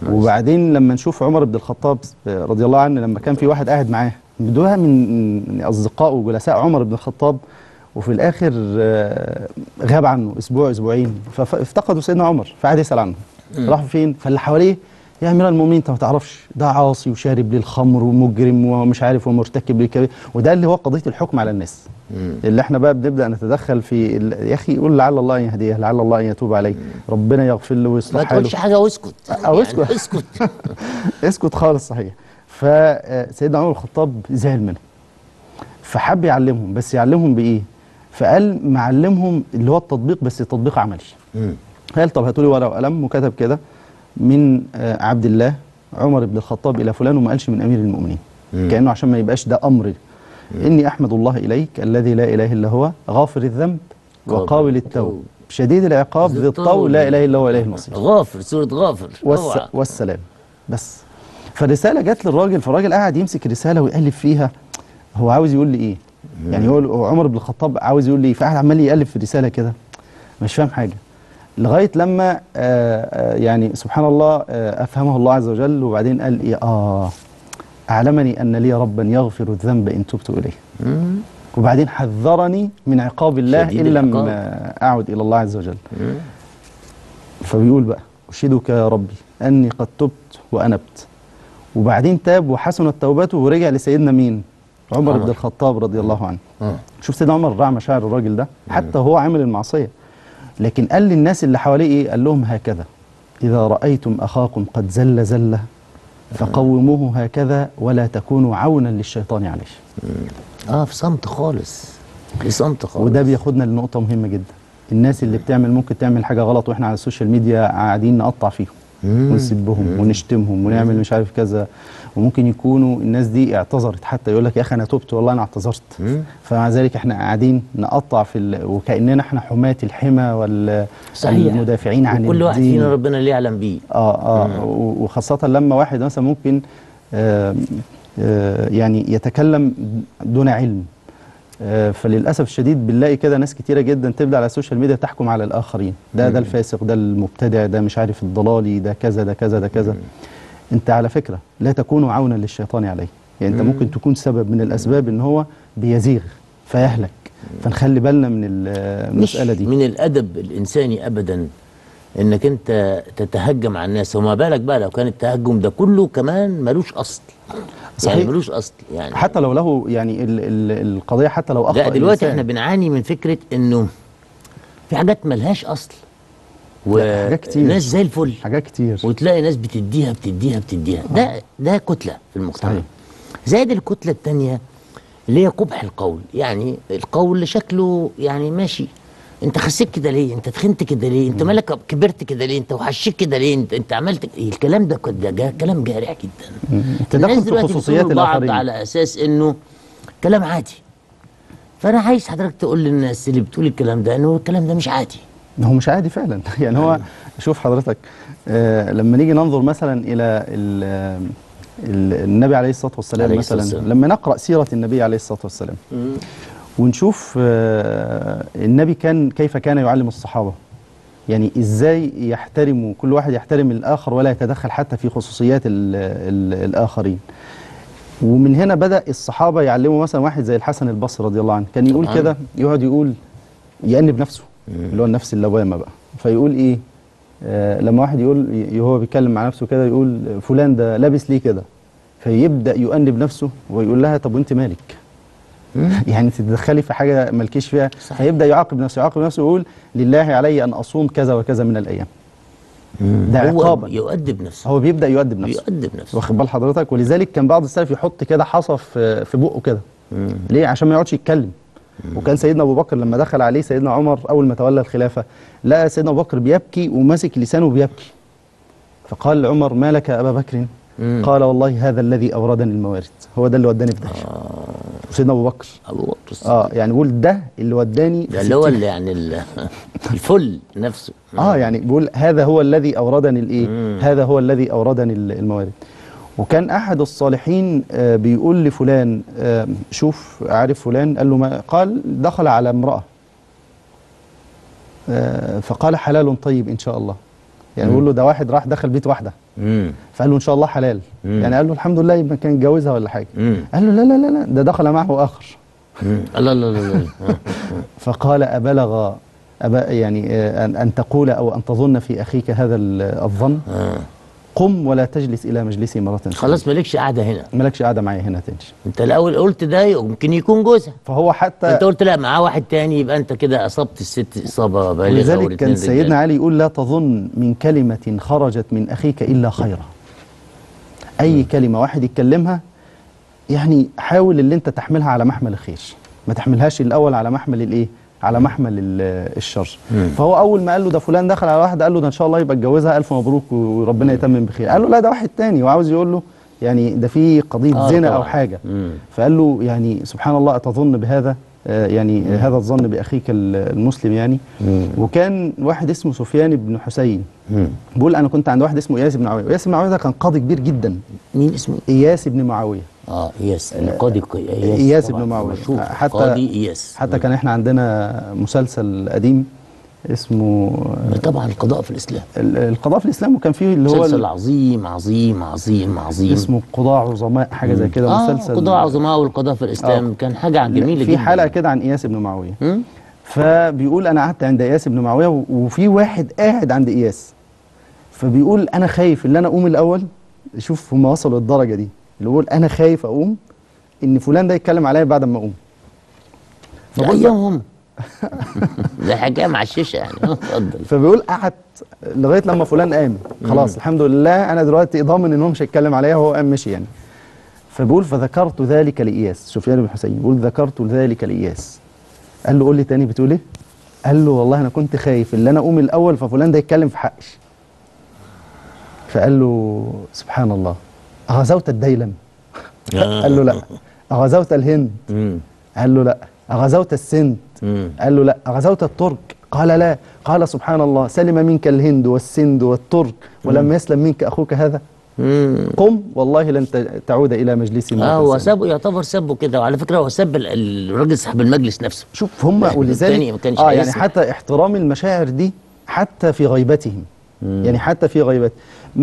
وبعدين لما نشوف عمر بن الخطاب رضي الله عنه لما كان في واحد قاعد معاه بدوها من من اصدقاء وجلساء عمر بن الخطاب وفي الاخر آه، غاب عنه اسبوع اسبوعين فافتقدوا سيدنا عمر فقعد يسال عنه راحوا فين فاللي حواليه يا امير المؤمنين انت ما تعرفش ده عاصي وشارب للخمر ومجرم ومش عارف ومرتكب للكبير وده اللي هو قضيه الحكم على الناس اللي احنا بقى بنبدا نتدخل في ال- يا اخي يقول لعل الله ان يهديه لعل الله ان يتوب عليه ربنا يغفر له ما ويصلح حاله تقولش حاجه واسكت أو يعني اسكت. اسكت اسكت خالص صحيح فسيدنا عمر الخطاب زعل منهم فحب يعلمهم بس يعلمهم بايه فقال معلمهم اللي هو التطبيق بس تطبيق عملي قال طب هاتوا لي ورقه وقلم وكتب كده من آه، عبد الله عمر بن الخطاب الى فلان وما قالش من امير المؤمنين كانه عشان ما يبقاش ده امر اني احمد الله اليك الذي لا اله الا هو غافر الذنب وقابل التوب شديد العقاب ذي الطول لا اله الا هو اليه المصير غافر سوره غافر والس... اوعى. والسلام بس فالرساله جت للراجل فالراجل قاعد يمسك الرساله ويقلب فيها هو عاوز يقول لي ايه يعني هو هو عمر بن الخطاب عاوز يقول لي ايه فقعد عمال يقلب في الرساله كده مش فاهم حاجه لغايه لما آه آه يعني سبحان الله آه افهمه الله عز وجل وبعدين قال ايه اه اعلمني ان لي ربا يغفر الذنب ان تبت اليه مم. وبعدين حذرني من عقاب الله شديد ان لم العقاب. آه، اعد الى الله عز وجل مم. فبيقول بقى أشهدك يا ربي أني قد تبت وأنبت وبعدين تاب وحسنت توبته ورجع لسيدنا مين؟ عمر عمر. بن الخطاب رضي الله عنه آه. شوف سيدنا عمر راعى مشاعر الراجل ده حتى هو عامل المعصية لكن قال للناس اللي حواليه إيه؟ قال لهم هكذا إذا رأيتم أخاكم قد زل زلة فقوموه هكذا ولا تكونوا عونا للشيطان عليه اه في صمت خالص في صمت خالص وده بياخدنا لنقطة مهمة جدا الناس اللي بتعمل ممكن تعمل حاجة غلط واحنا على السوشيال ميديا قاعدين نقطع فيهم مم. ونسبهم ونشتمهم ونعمل مش عارف كذا وممكن يكونوا الناس دي اعتذرت حتى يقول لك يا اخي انا تبت والله انا اعتذرت مم. فمع ذلك احنا قاعدين نقطع في ال... وكاننا احنا حماة الحمى وال صحيح المدافعين عن كل واحد الدين. فينا ربنا اللي يعلم بيه اه اه و- وخاصة لما واحد مثلا ممكن آه آه يعني يتكلم دون علم آه فللاسف الشديد بنلاقي كده ناس كتيره جدا تبدا على السوشيال ميديا تحكم على الاخرين ده ده الفاسق ده المبتدع ده مش عارف الضلالي ده كذا ده كذا ده كذا انت على فكره لا تكون عونا للشيطان عليه يعني انت ممكن تكون سبب من الاسباب ان هو بيزيغ فيهلك فنخلي بالنا من ال- مش المساله دي من الادب الانساني ابدا انك انت تتهجم على الناس وما بالك بقى لو كان التهجم ده كله كمان ملوش اصل يعني صحيح. ملوش اصل يعني حتى لو له يعني ال ال القضيه حتى لو اخطا لا دلوقتي الإنسان. احنا بنعاني من فكره انه في حاجات ملهاش اصل لا، حاجات كتير. وناس زي الفل حاجات كتير وتلاقي ناس بتديها بتديها بتديها ده ده كتله في المجتمع صحيح. زائد الكتله الثانيه اللي هي قبح القول يعني القول اللي شكله يعني ماشي انت خسيت كده ليه انت تخنت كده ليه انت مالك كبرت كده ليه انت وحشيت كده ليه انت, انت عملت إيه؟ الكلام ده كده جا كلام جارح جدا تدخل الناس في دلوقتي خصوصيات بتقول بعض الاخرين على اساس انه كلام عادي فانا عايز حضرتك تقول للناس اللي بتقول الكلام ده انه الكلام ده مش عادي هو مش عادي فعلا يعني هو شوف حضرتك آه لما نيجي ننظر مثلا الى ال ال النبي عليه الصلاه والسلام عليه الصلاة مثلا والسلام. لما نقرا سيره النبي عليه الصلاه والسلام ونشوف آه النبي كان كيف كان يعلم الصحابه يعني ازاي يحترموا كل واحد يحترم الاخر ولا يتدخل حتى في خصوصيات ال ال الاخرين ومن هنا بدا الصحابه يعلموا مثلا واحد زي الحسن البصري رضي الله عنه كان يقول طبعاً. كده يقعد يقول يأنب نفسه اللي هو النفس اللوامه بقى فيقول ايه آه لما واحد يقول ي- هو بيتكلم مع نفسه كده يقول فلان ده لابس ليه كده فيبدا يؤنب نفسه ويقول لها طب وانت مالك يعني تتدخلي في حاجه مالكيش فيها صحيح. فيبدا يعاقب نفسه يعاقب نفسه ويقول لله علي ان اصوم كذا وكذا من الايام ده هو عقابا يؤدب نفسه هو بيبدا يؤدب نفسه يؤدب نفسه واخد بال حضرتك ولذلك كان بعض السلف يحط كده حصى في في بقه كده ليه عشان ما يقعدش يتكلم وكان سيدنا ابو بكر لما دخل عليه سيدنا عمر اول ما تولى الخلافه لقى سيدنا ابو بكر بيبكي وماسك لسانه بيبكي فقال لعمر ما لك يا ابا بكر مم. قال والله هذا الذي اوردني الموارد هو ده اللي وداني في داهيه سيدنا ابو بكر ابو بكر الصديق. اه يعني بيقول ده اللي وداني ده في اللي هو 60 اللي يعني ال- الفل نفسه اه يعني بيقول هذا هو الذي اوردني الايه هذا هو الذي اوردني ال- الموارد وكان احد الصالحين آه بيقول لفلان آه شوف عارف فلان قال له ما قال دخل على امراه آه فقال حلال طيب ان شاء الله يعني بيقول له ده واحد راح دخل بيت واحده مم. فقال له ان شاء الله حلال مم. يعني قال له الحمد لله يبقى كان اتجوزها ولا حاجه مم. قال له لا لا لا لا ده دخل معه اخر مم. الله الله الله الله آه. فقال أبلغ أبا يعني آه، أن, أن تقول أو أن تظن في أخيك هذا ال- الظن آه. قم ولا تجلس إلى مجلسي مرة ثانية خلاص مالكش قاعده هنا مالكش قاعدة معايا هنا تاني انت الاول قلت ده يمكن يكون جوزها فهو حتى انت قلت لا معاه واحد تاني يبقى انت كده اصبت الست اصابه بالغه ولذلك والاتنين كان رجال. سيدنا علي يقول لا تظن من كلمة خرجت من أخيك إلا خيرا أي كلمة واحد يتكلمها يعني حاول اللي أنت تحملها على محمل الخير ما تحملهاش الأول على محمل الإيه على محمل ال- الشر مم. فهو أول ما قال له ده فلان دخل على واحد قال له ده إن شاء الله يبقى اتجوزها ألف مبروك وربنا يتمم بخير قال له لا ده واحد تاني وعاوز يقول له يعني ده في قضية آه زنا أو طبعاً. حاجة مم. فقال له يعني سبحان الله أتظن بهذا آه، يعني هذا الظن بأخيك ال- المسلم يعني مم. وكان واحد اسمه سفيان بن حسين مم. بيقول انا كنت عند واحد اسمه اياس بن معاويه اياس بن معاويه ده كان قاضي كبير جدا مين اسمه اياس بن معاويه اه اياس القاضي ق- اياس إياس طبعاً بن معاوية. مشهور. حتى- قاضي اياس حتى كان احنا عندنا مسلسل قديم اسمه طبعا القضاء في الاسلام ال- القضاء في الاسلام وكان فيه اللي هو مسلسل ال- عظيم عظيم عظيم عظيم اسمه قضاة عظماء حاجه زي كده اه مسلسل قضاء عظماء والقضاء في الاسلام آه. كان حاجه جميله في جدا حلقه كده عن اياس بن معاويه مم؟ فبيقول انا قعدت عند اياس بن معاويه و- وفي واحد قاعد عند اياس فبيقول انا خايف ان انا اقوم الاول شوف هم وصلوا للدرجه دي اللي بيقول انا خايف اقوم ان فلان ده يتكلم عليا بعد ما اقوم ده فبص- ايامهم ده حكايه مع الشيشه يعني آه، اتفضل فبيقول قعدت لغايه لما فلان قام خلاص الحمد لله انا دلوقتي ضامن ان هو مش هيتكلم عليا وهو قام مشي يعني فبيقول فذكرت ذلك لاياس سفيان بن حسين بيقول ذكرت ذلك لاياس قال له قول لي تاني بتقول ايه قال له والله انا كنت خايف ان انا اقوم الاول ففلان ده يتكلم في حقي فقال له سبحان الله اغزوت الديلم قال له لا اغزوت الهند مم. قال له لا اغزوت السند مم. قال له لا أغزوت الترك قال لا قال سبحان الله سلم منك الهند والسند والترك ولم يسلم منك أخوك هذا مم. قم والله لن ت- تعود إلى مجلسي مرة اه هو ثانية. سابه يعتبر سابه كده وعلى فكره هو ساب ال- الراجل صاحب المجلس نفسه شوف هم التاني ولذلك ما كانش اه يعني هيسمع. حتى احترام المشاعر دي حتى في غيبتهم يعني حتى في غيبت